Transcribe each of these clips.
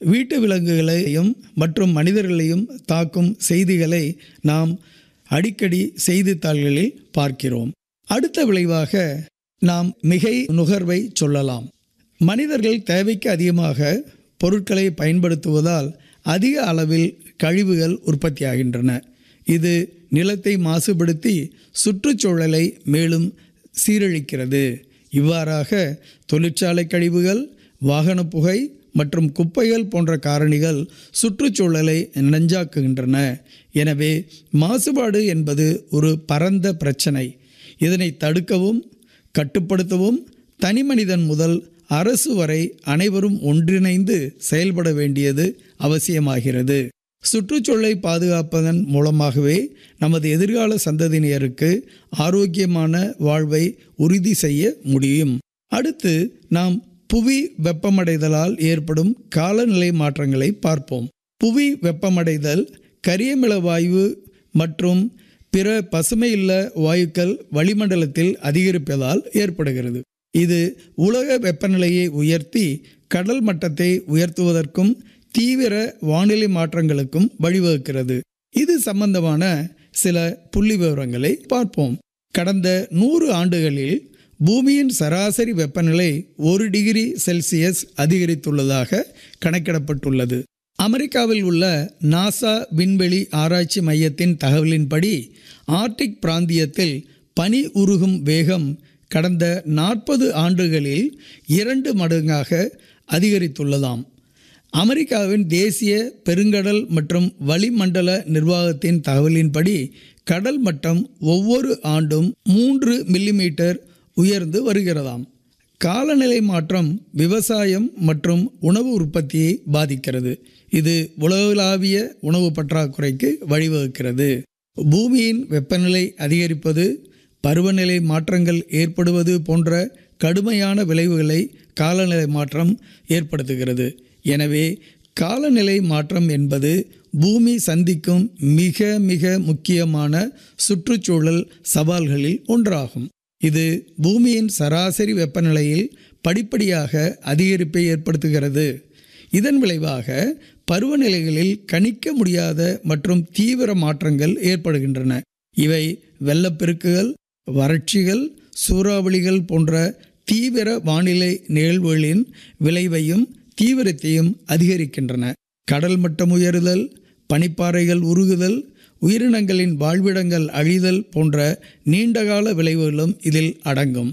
வீட்டு விலங்குகளையும் மற்றும் மனிதர்களையும் தாக்கும் செய்திகளை நாம் அடிக்கடி செய்தித்தாள்களில் பார்க்கிறோம் அடுத்த விளைவாக நாம் மிகை நுகர்வை சொல்லலாம் மனிதர்கள் தேவைக்கு அதிகமாக பொருட்களை பயன்படுத்துவதால் அதிக அளவில் கழிவுகள் உற்பத்தியாகின்றன இது நிலத்தை மாசுபடுத்தி சுற்றுச்சூழலை மேலும் சீரழிக்கிறது இவ்வாறாக தொழிற்சாலை கழிவுகள் வாகன புகை மற்றும் குப்பைகள் போன்ற காரணிகள் சுற்றுச்சூழலை நஞ்சாக்குகின்றன எனவே மாசுபாடு என்பது ஒரு பரந்த பிரச்சனை இதனை தடுக்கவும் கட்டுப்படுத்தவும் தனிமனிதன் முதல் அரசு வரை அனைவரும் ஒன்றிணைந்து செயல்பட வேண்டியது அவசியமாகிறது சுற்றுச்சூழலை பாதுகாப்பதன் மூலமாகவே நமது எதிர்கால சந்ததியினருக்கு ஆரோக்கியமான வாழ்வை உறுதி செய்ய முடியும் அடுத்து நாம் புவி வெப்பமடைதலால் ஏற்படும் காலநிலை மாற்றங்களை பார்ப்போம் புவி வெப்பமடைதல் கரியமில வாயு மற்றும் பிற பசுமையுள்ள வாயுக்கள் வளிமண்டலத்தில் அதிகரிப்பதால் ஏற்படுகிறது இது உலக வெப்பநிலையை உயர்த்தி கடல் மட்டத்தை உயர்த்துவதற்கும் தீவிர வானிலை மாற்றங்களுக்கும் வழிவகுக்கிறது இது சம்பந்தமான சில புள்ளி விவரங்களை பார்ப்போம் கடந்த நூறு ஆண்டுகளில் பூமியின் சராசரி வெப்பநிலை ஒரு டிகிரி செல்சியஸ் அதிகரித்துள்ளதாக கணக்கிடப்பட்டுள்ளது அமெரிக்காவில் உள்ள நாசா விண்வெளி ஆராய்ச்சி மையத்தின் தகவலின்படி ஆர்டிக் பிராந்தியத்தில் பனி உருகும் வேகம் கடந்த நாற்பது ஆண்டுகளில் இரண்டு மடங்காக அதிகரித்துள்ளதாம் அமெரிக்காவின் தேசிய பெருங்கடல் மற்றும் வளிமண்டல நிர்வாகத்தின் தகவலின்படி கடல் மட்டம் ஒவ்வொரு ஆண்டும் மூன்று மில்லிமீட்டர் உயர்ந்து வருகிறதாம் காலநிலை மாற்றம் விவசாயம் மற்றும் உணவு உற்பத்தியை பாதிக்கிறது இது உலகளாவிய உணவு பற்றாக்குறைக்கு வழிவகுக்கிறது பூமியின் வெப்பநிலை அதிகரிப்பது பருவநிலை மாற்றங்கள் ஏற்படுவது போன்ற கடுமையான விளைவுகளை காலநிலை மாற்றம் ஏற்படுத்துகிறது எனவே காலநிலை மாற்றம் என்பது பூமி சந்திக்கும் மிக மிக முக்கியமான சுற்றுச்சூழல் சவால்களில் ஒன்றாகும் இது பூமியின் சராசரி வெப்பநிலையில் படிப்படியாக அதிகரிப்பை ஏற்படுத்துகிறது இதன் விளைவாக பருவநிலைகளில் கணிக்க முடியாத மற்றும் தீவிர மாற்றங்கள் ஏற்படுகின்றன இவை வெள்ளப்பெருக்குகள் வறட்சிகள் சூறாவளிகள் போன்ற தீவிர வானிலை நிகழ்வுகளின் விளைவையும் தீவிரத்தையும் அதிகரிக்கின்றன கடல் மட்டம் உயருதல் பனிப்பாறைகள் உருகுதல் உயிரினங்களின் வாழ்விடங்கள் அழிதல் போன்ற நீண்டகால விளைவுகளும் இதில் அடங்கும்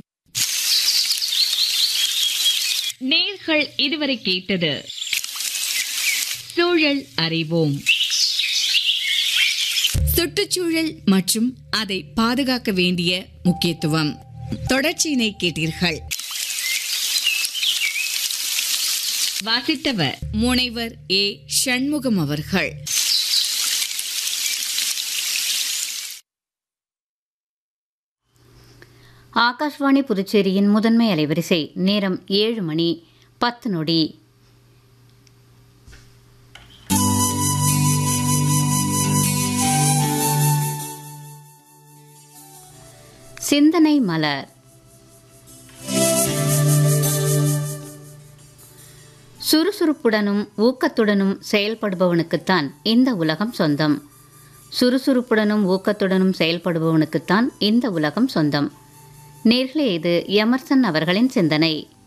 நேர்கள் இதுவரை கேட்டது சூழல் அறிவோம் சுற்றுச்சூழல் மற்றும் அதை பாதுகாக்க வேண்டிய முக்கியத்துவம் தொடர்ச்சியினை கேட்டீர்கள் வாசித்தவர் முனைவர் ஏ சண்முகம் அவர்கள் ஆகாஷ்வாணி புதுச்சேரியின் முதன்மை அலைவரிசை நேரம் ஏழு மணி பத்து நொடி சிந்தனை மலர் சுறுசுறுப்புடனும் ஊக்கத்துடனும் செயல்படுபவனுக்குத்தான் இந்த உலகம் சொந்தம் சுறுசுறுப்புடனும் ஊக்கத்துடனும் செயல்படுபவனுக்குத்தான் இந்த உலகம் சொந்தம் நேர்களே இது எமர்சன் அவர்களின் சிந்தனை